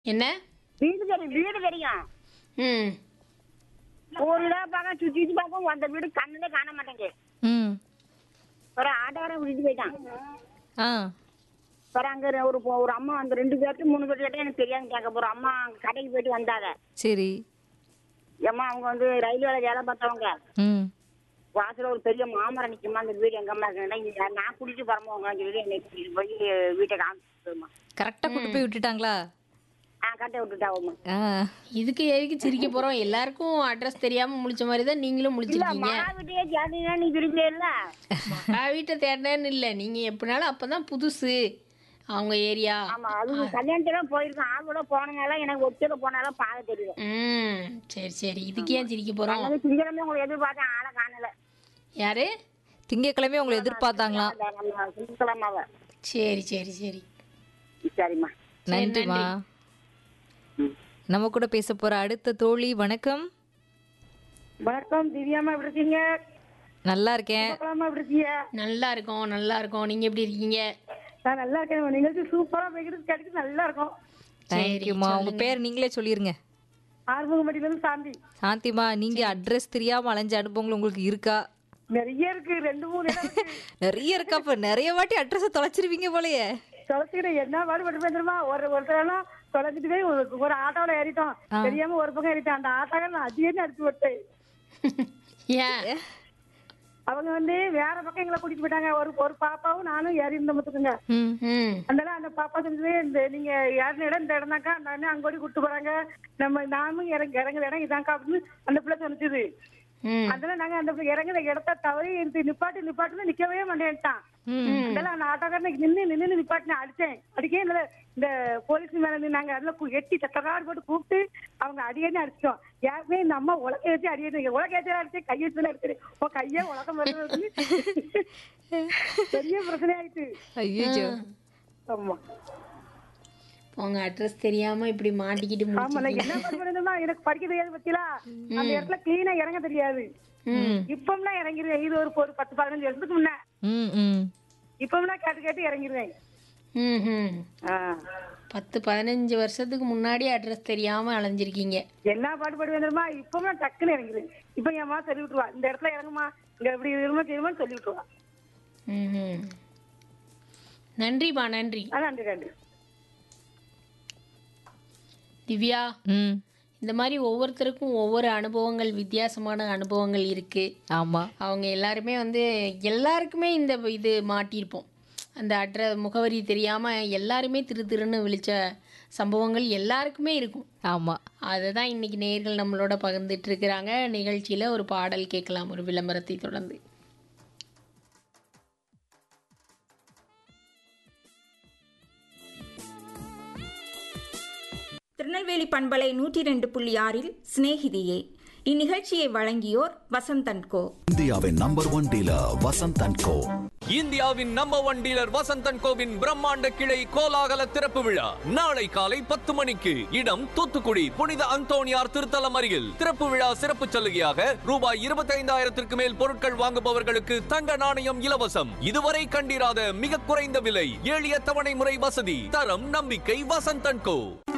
என்ன வீடு தெரியும் வீடு தெரியும் ம் ஒரு இதாக பார்க்க சுற்றி சுற்றி பார்க்க அந்த வீடு கண்ணுல காண மாட்டேங்க ம் ஒரு ஆட்டோக்காரன் விட்டுட்டு போயிட்டான் ஆ அப்புறம் அங்கே ஒரு ஒரு அம்மா அந்த ரெண்டு பேர்ட்டு மூணு பேர்ட்டு கேட்டால் எனக்கு தெரியாது கேட்க போகிறோம் அம்மா அங்க கடைக்கு போயிட்டு வந்தாங்க சரி ஏம்மா அவங்க வந்து ரயில்வேல வேலை பார்த்தவங்க ம் வாசல்ல ஒரு பெரிய மாமரம் நிற்குமா அந்த வீடு எங்க அம்மா இருக்குன்னா நான் குடிச்சு பரம்பவங்க சொல்லி என்னை கூட்டிட்டு போய் வீட்டை காமிச்சிருமா கரெக்டாக கூட்டு போய் விட்டுட்டாங்களா ஆ கட்டை விட்டுட்டாவுமா ஆ இதுக்கு எதுக்கு சிரிக்க போறோம் எல்லாருக்கும் அட்ரஸ் தெரியாம முழிச்ச மாதிரி தான் நீங்களும் இல்ல முழிச்சிருக்கீங்க மா வீட்டையே சேர்ந்தீங்கன்னா நீ விரும்பல இல்ல நான் வீட்டை தேடினேன்னு இல்லை நீங்க எப்படினாலும் அப்பதான் புதுசு அவங்க ஏரியா ஆமா அது கல்யாணத்துல போயிருக்கேன் ஆள் கூட போனனால எனக்கு ஒத்தியில போனாலும் பாதை தெரியும் ம் சரி சரி இதுக்கு ஏன் சிரிக்க போறோம் அன்னைக்கு திங்கக்கிழமை உங்களை எதிர்பார்த்தேன் ஆளை காணல யாரு திங்கக்கிழமை உங்களை எதிர்பார்த்தாங்களாம் அந்த நம்ம திங்கக்கிழமாவ சரி சரி சரி சரிம்மா நன்றிமா நம்ம கூட பேச போற அடுத்த தோழி வணக்கம் வணக்கம் திவ்யாமா எப்படி இருக்கீங்க நல்லா இருக்கேன் திங்கக்கிழமை எப்படி இருக்கீங்க நல்லா இருக்கோம் நல்லா இருக்கோம் நீங்க எப்படி இருக்கீங்க நான் நல்லா இருக்கேன் நிகழ்ச்சி சூப்பரா போய்கிட்டு கிடைக்கு நல்லா இருக்கும் தேங்க்யூமா உங்க பேர் நீங்களே சொல்லிருங்க ஆறுமுகமடியில இருந்து சாந்தி சாந்திமா நீங்க அட்ரஸ் தெரியாம அலைஞ்ச அனுபவங்கள் உங்களுக்கு இருக்கா நிறைய இருக்கு ரெண்டு மூணு இடம் இருக்கு நிறைய இருக்கா அப்ப நிறைய வாட்டி அட்ரஸ் தொலைச்சிருவீங்க போலயே தொலைச்சிக்கிட்டு என்ன பாடுபட்டு தெரியுமா ஒரு ஒருத்தரெல்லாம் தொலைச்சிட்டு போய் ஒரு ஒரு ஆட்டோல ஏறிட்டோம் தெரியாம ஒரு பக்கம் ஏறிட்டோம் அந்த ஆட்டோக்கார நான் அதிகம் அடிச்சு விட்டேன் ஏன் அவங்க வந்து வேற பக்கம் எங்களை கூட்டிட்டு போயிட்டாங்க ஒரு ஒரு பாப்பாவும் நானும் ஏறி இருந்த மத்துக்குங்க ம் ம் அதனால அந்த பாப்பா சொல்லுது இந்த நீங்க ஏறின இடம் இந்த இடம் தாக்கா அந்த அண்ணன் அங்கோடி கூட்டு போறாங்க நம்ம நானும் இறங்க இறங்குற இடம் இதாக்கா அப்படின்னு அந்த பிள்ளை சொன்னிச்சுது ம் அதனால நாங்க அந்த பிள்ளை இறங்குற இடத்த தவறி எடுத்து நிப்பாட்டு நிப்பாட்டுன்னு நிக்கவே மாட்டேன்ட்டான் அதனால அந்த ஆட்டோக்காரனுக்கு நின்று நின்று நிப்பாட்டின அடிச்சேன் அடிக்கே இந்த இந்த போலீஸ் மேல இருந்து நாங்க அதுல கு- எட்டி தட்டக்காடு போட்டு கூப்பிட்டு அவங்க அடியேன்னு அடிச்சிட்டோம் யாருமே இந்த அம்மா உலக வச்சு அடியே உலக வச்சு அடிச்சு கையை வச்சு அடிச்சு உன் கையே உலகம் வருது பெரிய பிரச்சனை ஆயிடுச்சு ஐயோ ஆமா உங்க அட்ரஸ் தெரியாம இப்படி மாட்டிக்கிட்டு ஆமா நான் முடிச்சிருக்கீங்க என்ன பண்ணுறதுன்னா எனக்கு படிக்க தெரியாது பத்தியா அந்த இடத்துல கிளீனா இறங்க தெரியாது இப்பம்லாம் இறங்கிருவேன் இது ஒரு ஒரு பத்து பதினஞ்சு வருஷத்துக்கு முன்ன ம் ம் இப்பம்லாம் கேட்டு கேட்டு இறங்கிருவேன் ம் ம் ஆ. பத்து பதினஞ்சு வருஷத்துக்கு முன்னாடி அட்ரஸ் தெரியாம அலைஞ்சிருக்கீங்க என்ன பாடுபடு வேணுமா இப்பவும் டக்குன்னு இறங்கிருவேன் இப்ப என் அம்மா சொல்லி விட்டுருவா இந்த இடத்துல இறங்குமா இங்க இப்படி இருமா செய்யுமான்னு சொல்லி விட்டுருவா ம் ம். நன்றிப்பா நன்றி ஆ நன்றி நன்றி திவ்யா ம் இந்த மாதிரி ஒவ்வொருத்தருக்கும் ஒவ்வொரு அனுபவங்கள் வித்தியாசமான அனுபவங்கள் இருக்கு ஆமா அவங்க எல்லாருமே வந்து எல்லாருக்குமே இந்த இது மாட்டியிருப்போம் அந்த அட்ர முகவரி தெரியாம எல்லாருமே திரு திருன்னு விழிச்ச சம்பவங்கள் எல்லாருக்குமே இருக்கும் ஆமா அதை தான் இன்னைக்கு நேயர்கள் நம்மளோட பகிர்ந்துட்டு இருக்கிறாங்க நிகழ்ச்சியில ஒரு பாடல் கேட்கலாம் ஒரு விளம்பரத்தை தொடர்ந்து திருநெல்வேலி பண்பலை நூற்றி ரெண்டு புள்ளி ஆறில் சிநேகிதியே இந்நிகழ்ச்சியை வழங்கியோர் வசந்தன் கோ இந்தியாவின் number one dealer Vasanth and Co இந்தியாவின் நம்பர் ஒன் டீலர் வசந்தன் கோவின் பிரம்மாண்ட கிளை கோலாகல திறப்பு விழா நாளை காலை பத்து மணிக்கு இடம் தூத்துக்குடி புனித அந்தோணியார் திருத்தலம் அருகில் திறப்பு விழா சிறப்பு சலுகையாக ரூபாய் இருபத்தி ஐந்தாயிரத்திற்கு மேல் பொருட்கள் வாங்குபவர்களுக்கு தங்க நாணயம் இலவசம் இதுவரை கண்டிராத மிக குறைந்த விலை எளிய தவணை முறை வசதி தரம் நம்பிக்கை வசந்தன் கோ